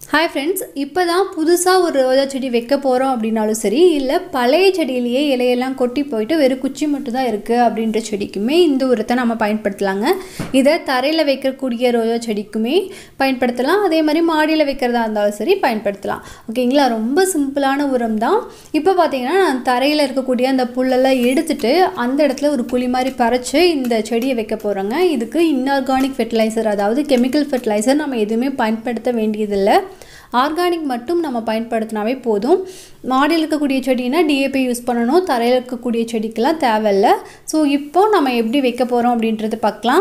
hi friends இப்போ தான் புதுசாக ஒரு ரோஜா செடி வைக்க போகிறோம் அப்படின்னாலும் சரி இல்லை பழைய செடியிலேயே இலையெல்லாம் கொட்டி போயிட்டு வெறும் குச்சி மட்டும் தான் இருக்குது அப்படின்ற செடிக்குமே இந்த உரத்தை நம்ம பயன்படுத்தலாங்க இதை தரையில் வைக்கக்கூடிய ரோஜா செடிக்குமே பயன்படுத்தலாம் அதே மாதிரி மாடியில் வைக்கிறதா இருந்தாலும் சரி பயன்படுத்தலாம் ஓகேங்களா ரொம்ப சிம்பிளான உரம் தான் இப்போ பார்த்தீங்கன்னா நான் தரையில் இருக்கக்கூடிய அந்த புல்லெல்லாம் எடுத்துட்டு அந்த இடத்துல ஒரு குழி மாதிரி பறித்து இந்த செடியை வைக்க போகிறோங்க இதுக்கு இன்ஆர்கானிக் ஃபெர்டிலைசர் அதாவது கெமிக்கல் ஃபெர்டிலைசர் நம்ம எதுவுமே பயன்படுத்த வேண்டியதில்லை ஆர்கானிக் மட்டும் நம்ம பயன்படுத்தினாவே போதும் மாடியில் இருக்கக்கூடிய செடினா டிஏபி யூஸ் பண்ணணும் தரையில் இருக்கக்கூடிய செடிக்கெல்லாம் தேவையில்லை ஸோ இப்போ நம்ம எப்படி வைக்க போகிறோம் அப்படின்றத பார்க்கலாம்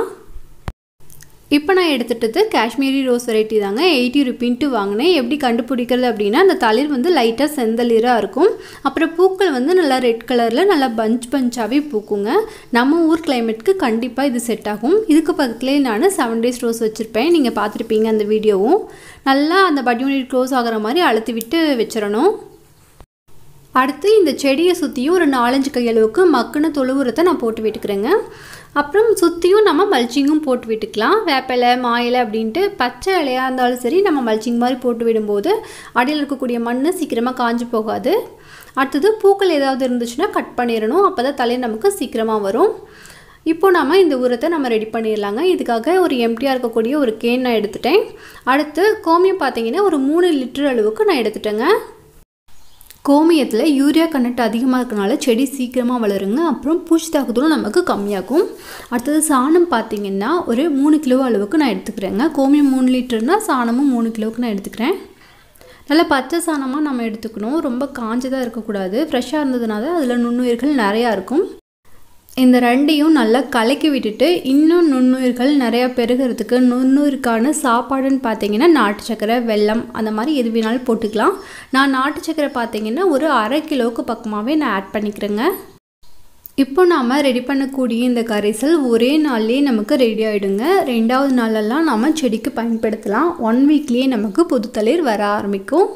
இப்போ நான் எடுத்துட்டது காஷ்மீரி ரோஸ் வெரைட்டி தாங்க எயிட்டி ருப்பின்ட்டு வாங்கினேன் எப்படி கண்டுபிடிக்கிறது அப்படின்னா அந்த தளிர் வந்து லைட்டாக செந்தளிராக இருக்கும் அப்புறம் பூக்கள் வந்து நல்லா ரெட் கலரில் நல்லா பஞ்ச் பஞ்சாகவே பூக்குங்க நம்ம ஊர் கிளைமேட்க்கு கண்டிப்பாக இது செட் ஆகும் இதுக்கு பக்கத்துலேயே நான் செவன் டேஸ் ரோஸ் வச்சுருப்பேன் நீங்கள் பார்த்துருப்பீங்க அந்த வீடியோவும் நல்லா அந்த பட் யூனிட் க்ளோஸ் ஆகிற மாதிரி அழுத்தி விட்டு வச்சிடணும் அடுத்து இந்த செடியை சுற்றியும் ஒரு நாலஞ்சு கையளவுக்கு மக்குன தொழு உரத்தை நான் போட்டு விட்டுக்கிறேங்க அப்புறம் சுற்றியும் நம்ம மல்ச்சிங்கும் போட்டு விட்டுக்கலாம் வேப்பிலை மாயிலை அப்படின்ட்டு பச்சை இலையாக இருந்தாலும் சரி நம்ம மல்ச்சிங் மாதிரி போட்டு விடும்போது அடியில் இருக்கக்கூடிய மண் சீக்கிரமாக காஞ்சு போகாது அடுத்தது பூக்கள் ஏதாவது இருந்துச்சுன்னா கட் பண்ணிடணும் அப்போ தான் தலை நமக்கு சீக்கிரமாக வரும் இப்போ நம்ம இந்த உரத்தை நம்ம ரெடி பண்ணிடலாங்க இதுக்காக ஒரு எம்டியாக இருக்கக்கூடிய ஒரு கேன் நான் எடுத்துட்டேன் அடுத்து கோமியம் பார்த்தீங்கன்னா ஒரு மூணு லிட்டர் அளவுக்கு நான் எடுத்துட்டேங்க கோமியத்தில் யூரியா கண்டென்ட் அதிகமாக இருக்கனால செடி சீக்கிரமாக வளருங்க அப்புறம் பூச்சி தாக்குதலும் நமக்கு கம்மியாகும் அடுத்தது சாணம் பார்த்திங்கன்னா ஒரு மூணு கிலோ அளவுக்கு நான் எடுத்துக்கிறேங்க கோமியம் மூணு லிட்டர்னால் சாணமும் மூணு கிலோவுக்கு நான் எடுத்துக்கிறேன் நல்லா பச்சை சாணமாக நம்ம எடுத்துக்கணும் ரொம்ப காஞ்சதாக இருக்கக்கூடாது ஃப்ரெஷ்ஷாக இருந்ததுனால அதில் நுண்ணுயிர்கள் நிறையா இருக்கும் இந்த ரெண்டையும் நல்லா கலக்கி விட்டுட்டு இன்னும் நுண்ணுயிர்கள் நிறையா பெருகிறதுக்கு நுண்ணுயிருக்கான சாப்பாடுன்னு பார்த்தீங்கன்னா நாட்டு சக்கரை வெல்லம் அந்த மாதிரி எது வேணாலும் போட்டுக்கலாம் நான் நாட்டு சக்கரை பார்த்தீங்கன்னா ஒரு அரை கிலோவுக்கு பக்கமாகவே நான் ஆட் பண்ணிக்கிறேங்க இப்போ நாம் ரெடி பண்ணக்கூடிய இந்த கரைசல் ஒரே நாள்லேயே நமக்கு ரெடி ஆகிடுங்க ரெண்டாவது நாளெல்லாம் நம்ம செடிக்கு பயன்படுத்தலாம் ஒன் வீக்லேயே நமக்கு புது தளிர் வர ஆரம்பிக்கும்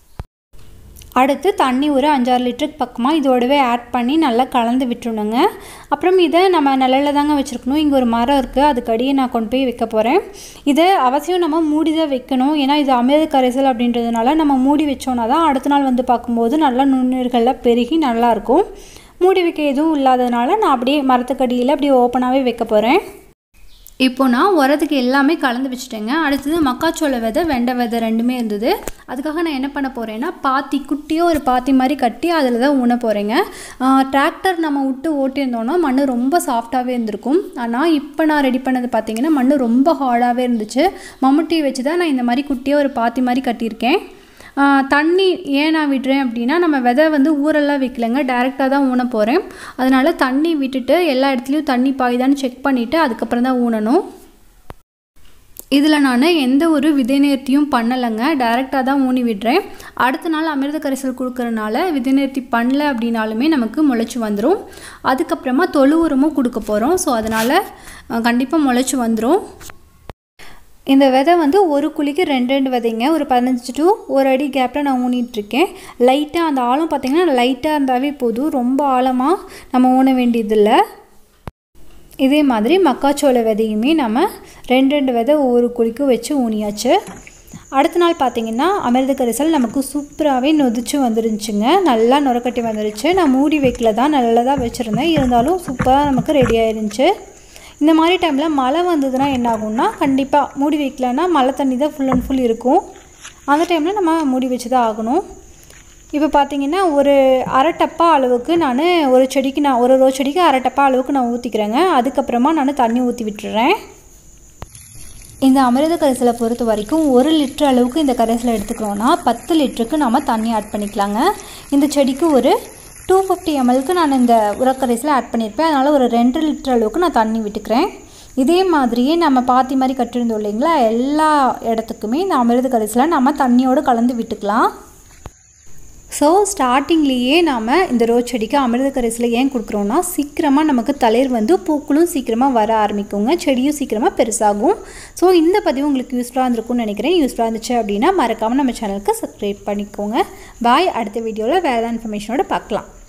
அடுத்து தண்ணி ஒரு அஞ்சாறு லிட்டருக்கு பக்கமாக இதோடவே ஆட் பண்ணி நல்லா கலந்து விட்டுருணுங்க அப்புறம் இதை நம்ம நிழலில் தாங்க வச்சுருக்கணும் இங்கே ஒரு மரம் இருக்குது அதுக்கடியே நான் கொண்டு போய் வைக்க போகிறேன் இதை அவசியம் நம்ம மூடி தான் வைக்கணும் ஏன்னா இது அமிர்த கரைசல் அப்படின்றதுனால நம்ம மூடி வச்சோன்னா தான் அடுத்த நாள் வந்து பார்க்கும்போது நல்லா நுண்ணுயிர்கள்லாம் பெருகி நல்லாயிருக்கும் மூடி வைக்க எதுவும் இல்லாததுனால நான் அப்படியே மரத்துக்கடியில் அப்படியே ஓப்பனாகவே வைக்க போகிறேன் இப்போ நான் உரத்துக்கு எல்லாமே கலந்து வச்சுட்டேங்க அடுத்தது மக்காச்சோள விதை வெண்டை விதை ரெண்டுமே இருந்தது அதுக்காக நான் என்ன பண்ண போகிறேன்னா பாத்தி குட்டியாக ஒரு பாத்தி மாதிரி கட்டி அதில் தான் ஊன போகிறேங்க டிராக்டர் நம்ம விட்டு ஓட்டியிருந்தோன்னா மண் ரொம்ப சாஃப்டாகவே இருந்திருக்கும் ஆனால் இப்போ நான் ரெடி பண்ணது பார்த்திங்கன்னா மண் ரொம்ப ஹார்டாகவே இருந்துச்சு மம்முட்டி வச்சு தான் நான் இந்த மாதிரி குட்டியாக ஒரு பாத்தி மாதிரி கட்டியிருக்கேன் தண்ணி ஏன் நான் விடுறேன் அப்படின்னா நம்ம விதை வந்து ஊரெல்லாம் வைக்கலைங்க டேரெக்டாக தான் ஊன போகிறேன் அதனால் தண்ணி விட்டுட்டு எல்லா இடத்துலையும் தண்ணி பாயுதான்னு செக் பண்ணிவிட்டு அதுக்கப்புறம் தான் ஊனணும் இதில் நான் எந்த ஒரு விதை நேர்த்தியும் பண்ணலைங்க டைரெக்டாக தான் ஊனி விடுறேன் அடுத்த நாள் அமிர்த கரைசல் கொடுக்கறனால விதை நேர்த்தி பண்ணல அப்படின்னாலுமே நமக்கு முளைச்சி வந்துடும் அதுக்கப்புறமா தொழு உரமும் கொடுக்க போகிறோம் ஸோ அதனால் கண்டிப்பாக முளைச்சி வந்துடும் இந்த விதை வந்து ஒரு குழிக்கு ரெண்டு ரெண்டு விதைங்க ஒரு பதினஞ்சு டு ஒரு அடி கேப்பில் நான் ஊனிகிட்ருக்கேன் லைட்டாக அந்த ஆழம் பார்த்திங்கன்னா லைட்டாக இருந்தாவே போதும் ரொம்ப ஆழமாக நம்ம ஊன வேண்டியதில்லை இதே மாதிரி மக்காச்சோள விதையுமே நம்ம ரெண்டு ரெண்டு விதை ஒவ்வொரு குழிக்கும் வச்சு ஊனியாச்சு அடுத்த நாள் பார்த்திங்கன்னா அமிர்த கரிசல் நமக்கு சூப்பராகவே நொதிச்சு வந்துருந்துச்சுங்க நல்லா நுரக்கட்டி வந்துருச்சு நான் மூடி வைக்கல தான் நல்லதாக வச்சுருந்தேன் இருந்தாலும் சூப்பராக நமக்கு ரெடி ஆயிருந்துச்சு இந்த மாதிரி டைமில் மழை வந்ததுன்னா என்ன ஆகும்னா கண்டிப்பாக மூடி வைக்கலன்னா மழை தண்ணி தான் ஃபுல் அண்ட் ஃபுல் இருக்கும் அந்த டைமில் நம்ம மூடி வச்சு தான் ஆகணும் இப்போ பார்த்தீங்கன்னா ஒரு அரை டப்பா அளவுக்கு நான் ஒரு செடிக்கு நான் ஒரு ரோ செடிக்கு அரை டப்பா அளவுக்கு நான் ஊற்றிக்கிறேங்க அதுக்கப்புறமா நான் தண்ணி ஊற்றி விட்டுறேன் இந்த அமிர்த கரைசலை பொறுத்த வரைக்கும் ஒரு லிட்டர் அளவுக்கு இந்த கரைசலை எடுத்துக்கிறோன்னா பத்து லிட்டருக்கு நம்ம தண்ணி ஆட் பண்ணிக்கலாங்க இந்த செடிக்கு ஒரு டூ ஃபிஃப்டி எம்எல்க்கு நான் இந்த உரக்கரைசில் ஆட் பண்ணியிருப்பேன் அதனால் ஒரு ரெண்டு லிட்டர் அளவுக்கு நான் தண்ணி விட்டுக்கிறேன் இதே மாதிரியே நம்ம பாத்தி மாதிரி கட்டியிருந்தோம் இல்லைங்களா எல்லா இடத்துக்குமே இந்த அமிர்த கரைசலை நம்ம தண்ணியோடு கலந்து விட்டுக்கலாம் ஸோ ஸ்டார்டிங்லேயே நாம் இந்த ரோஸ் செடிக்கு அமிர்த கரைசலை ஏன் கொடுக்குறோன்னா சீக்கிரமாக நமக்கு தளிர் வந்து பூக்களும் சீக்கிரமாக வர ஆரம்பிக்குங்க செடியும் சீக்கிரமாக பெருசாகும் ஸோ இந்த பதிவு உங்களுக்கு யூஸ்ஃபுல்லாக இருந்திருக்கும்னு நினைக்கிறேன் யூஸ்ஃபுல்லாக இருந்துச்சு அப்படின்னா மறக்காமல் நம்ம சேனலுக்கு சப்ஸ்கிரைப் பண்ணிக்கோங்க பாய் அடுத்த வீடியோவில் வேறு ஏதாவது இன்ஃபர்மேஷனோட பார்க்கலாம்